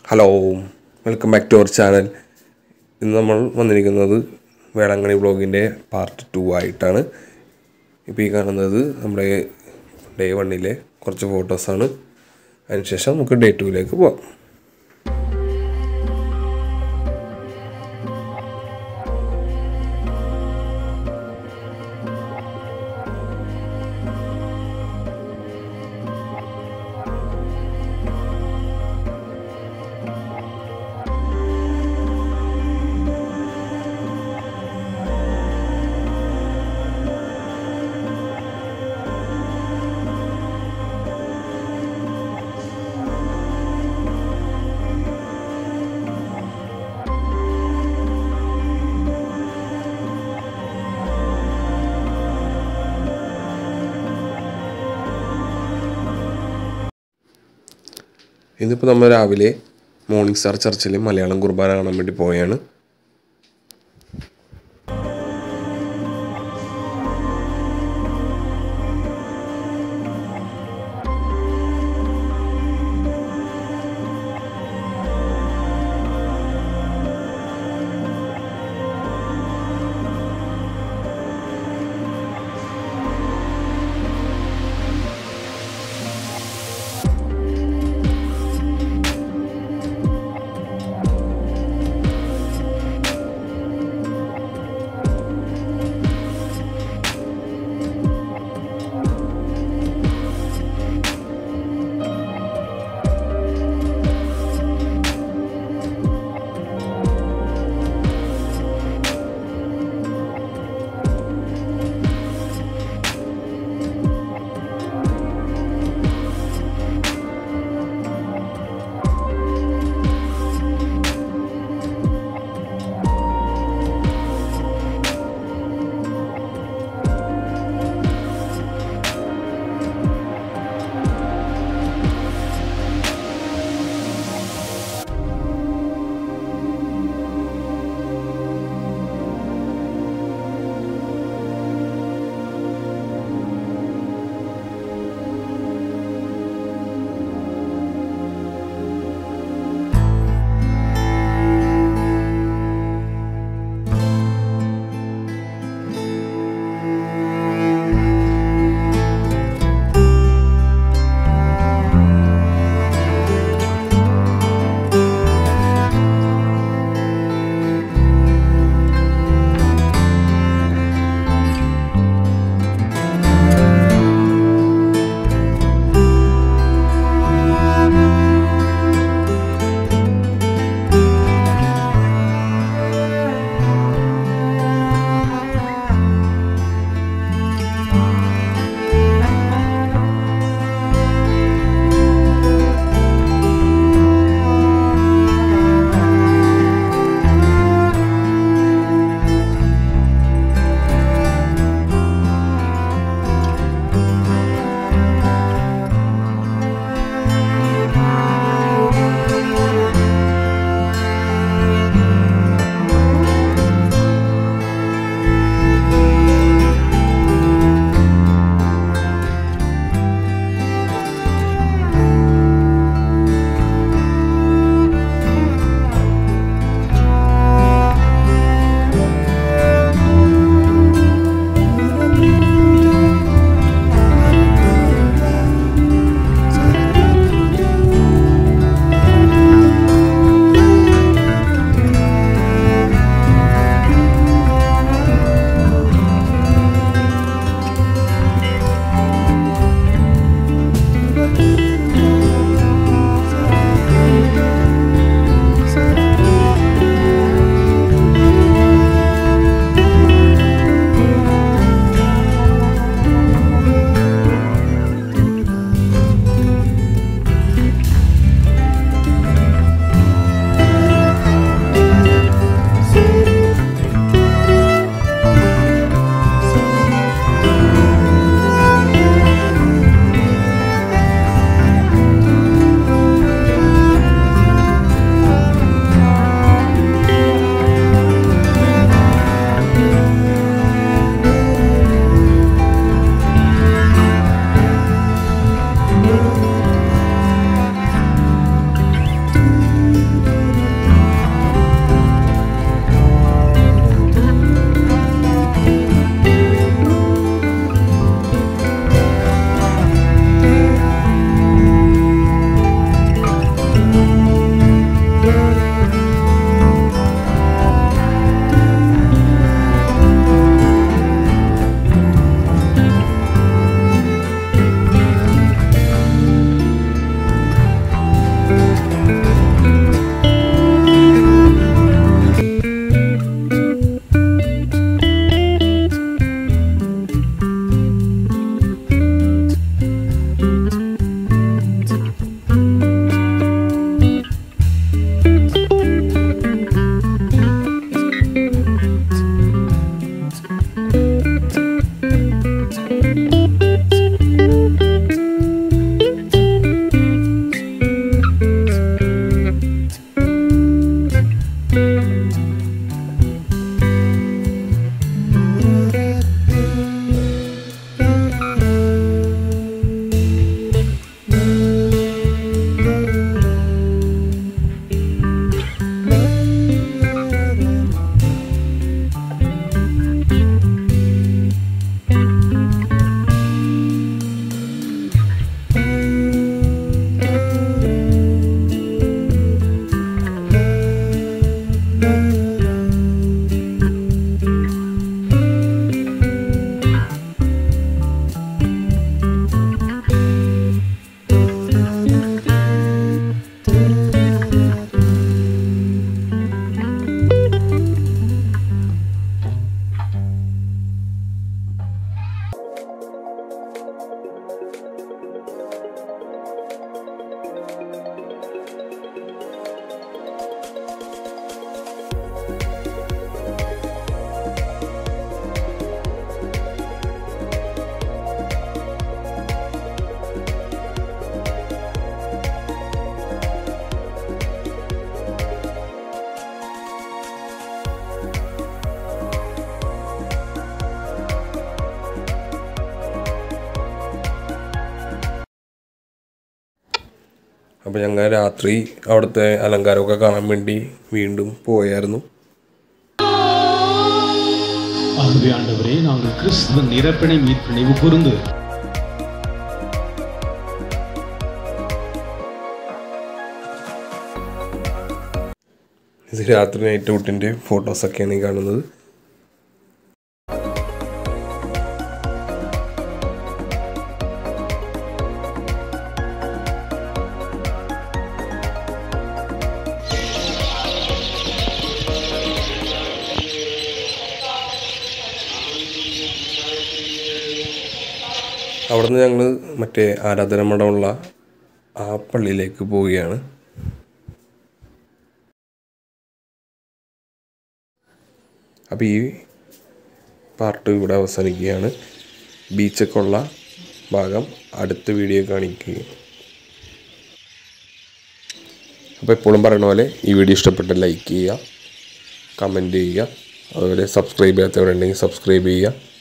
hello welcome back to our channel ഇന്ന് നമ്മൾ വന്നിരിക്കുന്നത് വേളാങ്കണ്ണി വ്ളോഗിൻ്റെ പാർട്ട് ടു ആയിട്ടാണ് ഇപ്പോൾ ഈ കാണുന്നത് നമ്മുടെ ഡേ വണ്ണിലെ കുറച്ച് ഫോട്ടോസാണ് അതിനുശേഷം നമുക്ക് ഡേ ടുവിലേക്ക് പോവാം ഇന്നിപ്പോൾ നമ്മൾ രാവിലെ മോർണിംഗ് സ്റ്റാർ ചർച്ചിൽ മലയാളം കുർബാന കാണാൻ വേണ്ടി പോയാണ് അപ്പോൾ ഞങ്ങൾ രാത്രി അവിടുത്തെ അലങ്കാരമൊക്കെ കാണാൻ വേണ്ടി വീണ്ടും പോയായിരുന്നു ஆகவே ஆண்டவரே நாங்கள் கிறிஸ்துவன் இறப்பினை மீட்பு நினைவு கூர்ந்து ഇത് രാത്രി നൈറ്റ് ഔട്ടിൻ്റെ ഫോട്ടോസൊക്കെയാണ് ഈ കാണുന്നത് അവിടുന്ന് ഞങ്ങൾ മറ്റേ ആരാധന മഠമുള്ള ആ പള്ളിയിലേക്ക് പോവുകയാണ് അപ്പോൾ ഈ പാർട്ട് ഇവിടെ അവസാനിക്കുകയാണ് ബീച്ചൊക്കെ ഉള്ള ഭാഗം അടുത്ത വീഡിയോ കാണിക്കുക അപ്പോൾ എപ്പോഴും പറയുന്ന പോലെ ഈ വീഡിയോ ഇഷ്ടപ്പെട്ട ലൈക്ക് ചെയ്യുക കമൻറ്റ് ചെയ്യുക അതുപോലെ സബ്സ്ക്രൈബ് ചെയ്യാത്തവരുണ്ടെങ്കിൽ സബ്സ്ക്രൈബ് ചെയ്യുക